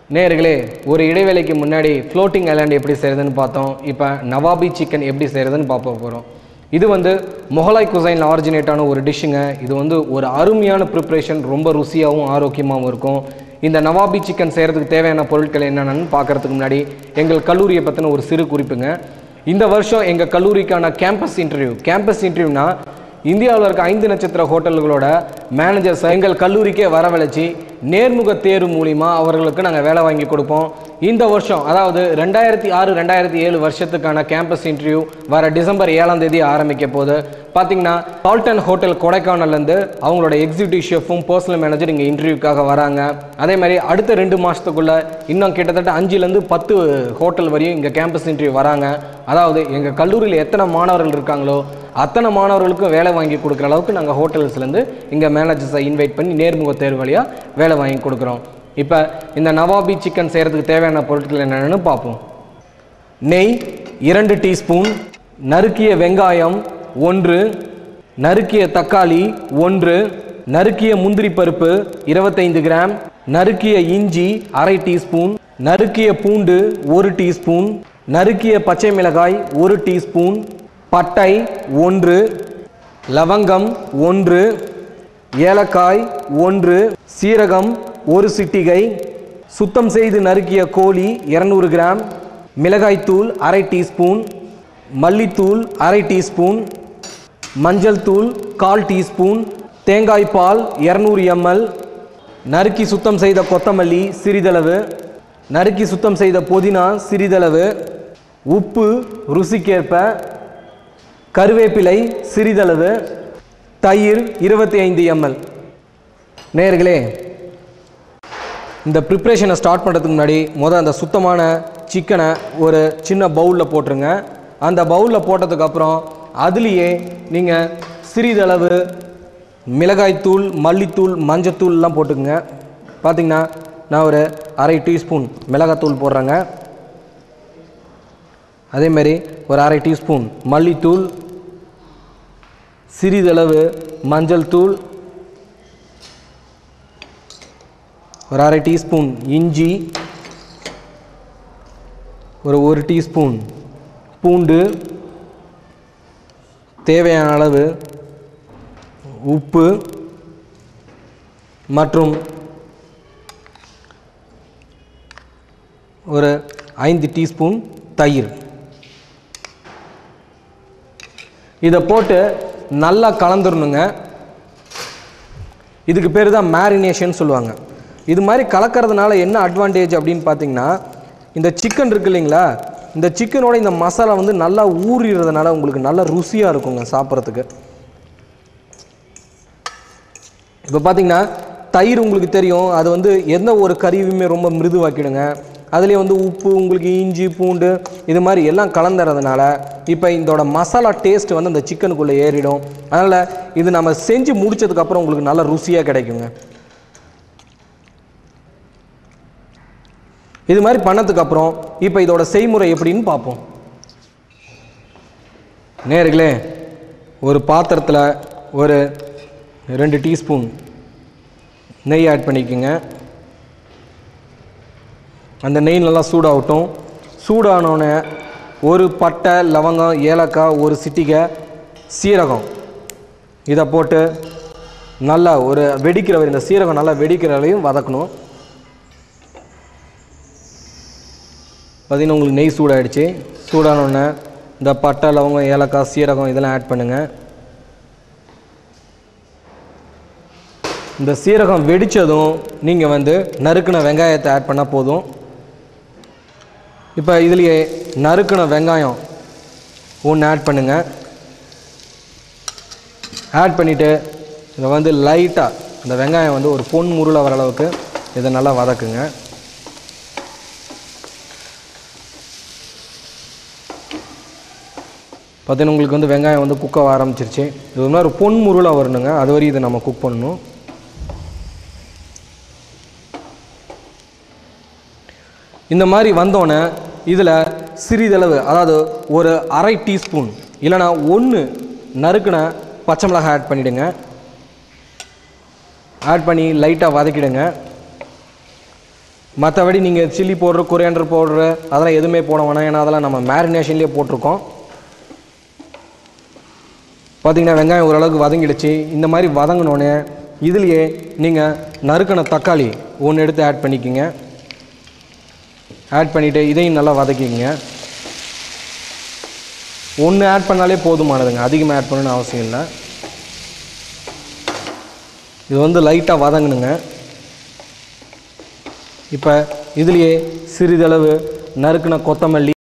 நேர்களே ஒரு இடைவேளைக்கு முன்னாடி ஃப்ளோட்டிங் ஐலாண்ட் எப்படி செய்கிறதுன்னு பார்த்தோம் இப்போ நவாபி சிக்கன் எப்படி செய்கிறதுன்னு பார்க்க போகிறோம் இது வந்து மொகலாய் குசைனில் ஆரிஜினேட்டான ஒரு டிஷ்ஷுங்க இது வந்து ஒரு அருமையான ப்ரிப்ரேஷன் ரொம்ப ருசியாகவும் ஆரோக்கியமாகவும் இருக்கும் இந்த நவாபி சிக்கன் செய்கிறதுக்கு தேவையான பொருட்கள் என்னென்னு பார்க்கறதுக்கு முன்னாடி எங்கள் கல்லூரியை பற்றின ஒரு சிறு குறிப்புங்க இந்த வருஷம் எங்கள் கல்லூரிக்கான கேம்பஸ் இன்டர்வியூ கேம்பஸ் இன்டர்வியூனா இந்தியாவில் இருக்க ஐந்து நட்சத்திர ஹோட்டல்களோட மேனேஜர்ஸ் எங்கள் கல்லூரிக்கே வரவழைச்சி நேர்முக தேர்வு மூலிமா அவர்களுக்கு நாங்கள் வேலை வாங்கி கொடுப்போம் இந்த வருஷம் அதாவது ரெண்டாயிரத்தி ஆறு ரெண்டாயிரத்தி ஏழு வருஷத்துக்கான கேம்பஸ் இன்டர்வியூ வர டிசம்பர் ஏழாம் தேதி ஆரம்பிக்க போகுது பார்த்தீங்கன்னா கால்டன் ஹோட்டல் கொடைக்கானல்லேருந்து அவங்களோட எக்ஸிக்யூட்டிவ் ஷெஃபும் பர்சனல் மேனேஜர் இங்கே இன்டர்வியூக்காக வராங்க அதே மாதிரி அடுத்த ரெண்டு மாதத்துக்குள்ள இன்னும் கிட்டத்தட்ட அஞ்சுலேருந்து பத்து ஹோட்டல் வரையும் இங்கே கேம்பஸ் இன்டர்வியூ வராங்க அதாவது எங்கள் கல்லூரியில் எத்தனை மாணவர்கள் இருக்காங்களோ அத்தனை மாணவர்களுக்கும் வேலை வாங்கி கொடுக்குற அளவுக்கு நாங்கள் ஹோட்டல்ஸ்லேருந்து இங்கே மேனேஜர்ஸை இன்வைட் பண்ணி நேர்முக தேர்வு வழியாக வேலை வாங்கி கொடுக்குறோம் இப்போ இந்த நவாபி சிக்கன் செய்கிறதுக்கு தேவையான பொருட்கள் என்னென்னு பார்ப்போம் நெய் இரண்டு டீஸ்பூன் நறுக்கிய வெங்காயம் ஒன்று நறுக்கிய தக்காளி ஒன்று நறுக்கிய முந்திரி பருப்பு இருபத்தைந்து கிராம் நறுக்கிய இஞ்சி அரை டீஸ்பூன் நறுக்கிய பூண்டு ஒரு டீஸ்பூன் நறுக்கிய பச்சை மிளகாய் ஒரு டீஸ்பூன் பட்டை ஒன்று லவங்கம் ஒன்று ஏலக்காய் ஒன்று சீரகம் ஒரு சிட்டிகை சுத்தம் செய்து நறுக்கிய கோழி இரநூறு கிராம் மிளகாய்த்தூள் அரை டீஸ்பூன் மல்லித்தூள் அரை டீஸ்பூன் மஞ்சள் தூள் கால் டீஸ்பூன் தேங்காய் பால் இரநூறு எம்எல் நறுக்கி சுத்தம் செய்த கொத்தமல்லி சிறிதளவு நறுக்கி சுத்தம் செய்த புதினா சிறிதளவு உப்பு ருசிக்கேற்ப கருவேப்பிலை சிறிதளவு தயிர் இருபத்தி ஐந்து எம்எல் நேர்களே இந்த ப்ரிப்ரேஷனை ஸ்டார்ட் பண்ணுறதுக்கு முன்னாடி முதல் அந்த சுத்தமான சிக்கனை ஒரு சின்ன பவுலில் போட்டுருங்க அந்த பவுலில் போட்டதுக்கப்புறம் அதுலேயே நீங்கள் சிறிதளவு மிளகாய்த்தூள் மல்லித்தூள் மஞ்சத்தூள்லாம் போட்டுக்குங்க பார்த்தீங்கன்னா நான் ஒரு அரை டீஸ்பூன் மிளகாத்தூள் போடுறேங்க அதேமாரி ஒரு அரை டீஸ்பூன் மல்லித்தூள் சிறிதளவு மஞ்சள் தூள் ஒரு அரை டீஸ்பூன் இஞ்சி ஒரு ஒரு டீஸ்பூன் பூண்டு தேவையான அளவு உப்பு மற்றும் ஒரு ஐந்து டீஸ்பூன் தயிர் இதை போட்டு நல்லா கலந்துடணுங்க இதுக்கு பேர் தான் மேரினேஷன் சொல்லுவாங்க இது மாதிரி கலக்கிறதுனால என்ன அட்வான்டேஜ் அப்படின்னு பார்த்தீங்கன்னா இந்த சிக்கன் இருக்கு இல்லைங்களா இந்த சிக்கனோட இந்த மசாலா வந்து நல்லா ஊறிடுறதுனால உங்களுக்கு நல்ல ருசியாக இருக்குங்க சாப்பிட்றதுக்கு இப்போ பார்த்தீங்கன்னா தயிர் உங்களுக்கு தெரியும் அது வந்து எந்த ஒரு கறியுமே ரொம்ப மிருதுவாக்கிடுங்க அதுலேயே வந்து உப்பு உங்களுக்கு இஞ்சி பூண்டு இது மாதிரி எல்லாம் கலந்துறதுனால இப்போ இதோட மசாலா டேஸ்ட் வந்து அந்த சிக்கனுக்குள்ளே ஏறிடும் அதனால் இது நம்ம செஞ்சு முடிச்சதுக்கப்புறம் உங்களுக்கு நல்ல ருசியாக கிடைக்குங்க இது மாதிரி பண்ணதுக்கப்புறம் இப்போ இதோட செய்முறை எப்படின்னு பார்ப்போம் நேர்களே ஒரு பாத்திரத்தில் ஒரு ரெண்டு டீஸ்பூன் நெய் ஆட் பண்ணிக்கோங்க அந்த நெய் நல்லா சூடாகட்டும் சூடானோடனே ஒரு பட்டை லவங்கம் ஏலக்காய் ஒரு சிட்டிகை சீரகம் இதை போட்டு நல்லா ஒரு வெடிக்கிற வரை இந்த சீரகம் நல்லா வெடிக்கிற வரையும் வதக்கணும் பார்த்தீங்கன்னா உங்களுக்கு நெய் சூடாயிடுச்சு சூடானோடனே இந்த பட்டை லவங்கம் ஏலக்காய் சீரகம் இதெல்லாம் ஆட் பண்ணுங்கள் இந்த சீரகம் வெடித்ததும் நீங்கள் வந்து நறுக்கின வெங்காயத்தை ஆட் பண்ணால் போதும் இப்போ இதுலேயே நறுக்கின வெங்காயம் ஒன்று ஆட் பண்ணுங்கள் ஆட் பண்ணிவிட்டு இதை வந்து லைட்டாக இந்த வெங்காயம் வந்து ஒரு பொன் முருளை வர அளவுக்கு இதை நல்லா வதக்குங்க பார்த்தீங்கன்னா உங்களுக்கு வந்து வெங்காயம் வந்து குக்க ஆரம்பிச்சிருச்சு இது ஒரு மாதிரி பொன் முருளாக வரணுங்க அது வரையும் இதை நம்ம குக் பண்ணணும் இந்த மாதிரி வந்தோடனே இதில் சிறிதளவு அதாவது ஒரு அரை டீஸ்பூன் இல்லைனா ஒன்று நறுக்கின பச்சை மிளகாய் ஆட் பண்ணிவிடுங்க ஆட் பண்ணி லைட்டாக வதக்கிடுங்க மற்றபடி நீங்கள் சில்லி பவுட்ரு கொரியாண்டர் பவுட்ரு அதெல்லாம் எதுவுமே போட வேணாம் ஏன்னா அதெல்லாம் நம்ம மேரினேஷன்லேயே போட்டிருக்கோம் பார்த்தீங்கன்னா வெங்காயம் ஓரளவுக்கு வதங்கிடுச்சு இந்த மாதிரி வதங்கினோடனே இதுலேயே நீங்கள் நறுக்கின தக்காளி ஒன்று எடுத்து ஆட் பண்ணிக்கோங்க ஆட் பண்ணிவிட்டு இதையும் நல்லா வதக்கிக்கங்க ஒன்று ஆட் பண்ணாலே போதுமானதுங்க அதிகமாக ஆட் பண்ணணும்னு அவசியம் இல்லை இது வந்து லைட்டாக வதங்கணுங்க இப்போ இதுலேயே சிறிதளவு நறுக்கின கொத்தமல்லி